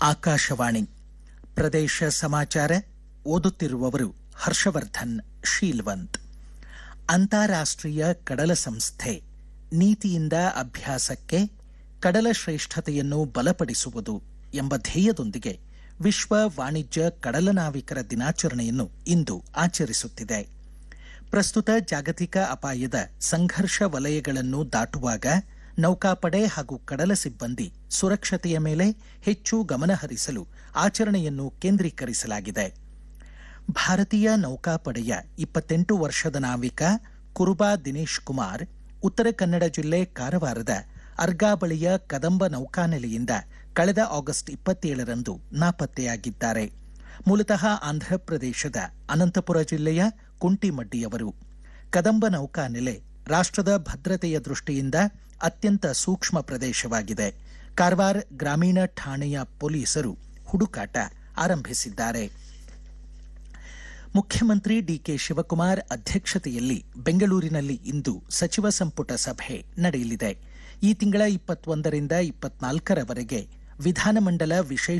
ಆಕಾಶವಾಣಿ ಪ್ರದೇಶ ಸಮಾಚಾರ ಓದುತ್ತಿರುವವರು ಹರ್ಷವರ್ಧನ್ ಶೀಲ್ವಂತ್ ಅಂತಾರಾಷ್ಟ್ರೀಯ ಕಡಲ ಸಂಸ್ಥೆ ನೀತಿಯಿಂದ ಅಭ್ಯಾಸಕ್ಕೆ ಕಡಲ ಶ್ರೇಷ್ಠತೆಯನ್ನು ಬಲಪಡಿಸುವುದು ಎಂಬ ಧ್ಯೇಯದೊಂದಿಗೆ ವಿಶ್ವ ವಾಣಿಜ್ಯ ಕಡಲ ನಾವಿಕರ ದಿನಾಚರಣೆಯನ್ನು ಇಂದು ಆಚರಿಸುತ್ತಿದೆ ಪ್ರಸ್ತುತ ಜಾಗತಿಕ ಅಪಾಯದ ಸಂಘರ್ಷ ವಲಯಗಳನ್ನು ದಾಟುವಾಗ ನೌಕಾಪಡೆ ಹಾಗೂ ಕಡಲ ಸಿಬ್ಬಂದಿ ಸುರಕ್ಷತೆಯ ಮೇಲೆ ಹೆಚ್ಚು ಗಮನ ಹರಿಸಲು ಆಚರಣೆಯನ್ನು ಕೇಂದ್ರೀಕರಿಸಲಾಗಿದೆ ಭಾರತೀಯ ನೌಕಾಪಡೆಯ ಇಪ್ಪತ್ತೆಂಟು ವರ್ಷದ ನಾವಿಕ ಕುರುಬಾ ದಿನೇಶ್ ಕುಮಾರ್ ಉತ್ತರ ಕನ್ನಡ ಜಿಲ್ಲೆ ಕಾರವಾರದ ಅರ್ಗಾ ಬಳಿಯ ಕದಂಬ ನೌಕಾನೆಲೆಯಿಂದ ಕಳೆದ ಆಗಸ್ಟ್ ಇಪ್ಪತ್ತೇಳರಂದು ನಾಪತ್ತೆಯಾಗಿದ್ದಾರೆ ಮೂಲತಃ ಆಂಧ್ರಪ್ರದೇಶದ ಅನಂತಪುರ ಜಿಲ್ಲೆಯ ಕುಂಟಿಮಡ್ಡಿಯವರು ಕದಂಬ ನೌಕಾನೆಲೆ ರಾಷ್ಟ್ರದ ಭದ್ರತೆಯ ದೃಷ್ಟಿಯಿಂದ ಅತ್ಯಂತ ಸೂಕ್ಷ್ಮ ಪ್ರದೇಶವಾಗಿದೆ ಕಾರವಾರ ಗ್ರಾಮೀಣ ಠಾಣೆಯ ಪೊಲೀಸರು ಹುಡುಕಾಟ ಆರಂಭಿಸಿದ್ದಾರೆ ಮುಖ್ಯಮಂತ್ರಿ ಡಿಕೆ ಶಿವಕುಮಾರ್ ಅಧ್ಯಕ್ಷತೆಯಲ್ಲಿ ಬೆಂಗಳೂರಿನಲ್ಲಿ ಇಂದು ಸಚಿವ ಸಂಪುಟ ಸಭೆ ನಡೆಯಲಿದೆ ಈ ತಿಂಗಳ ಇಪ್ಪತ್ತೊಂದರಿಂದ ಇಪ್ಪತ್ನಾಲ್ಕರವರೆಗೆ ವಿಧಾನಮಂಡಲ ವಿಶೇಷ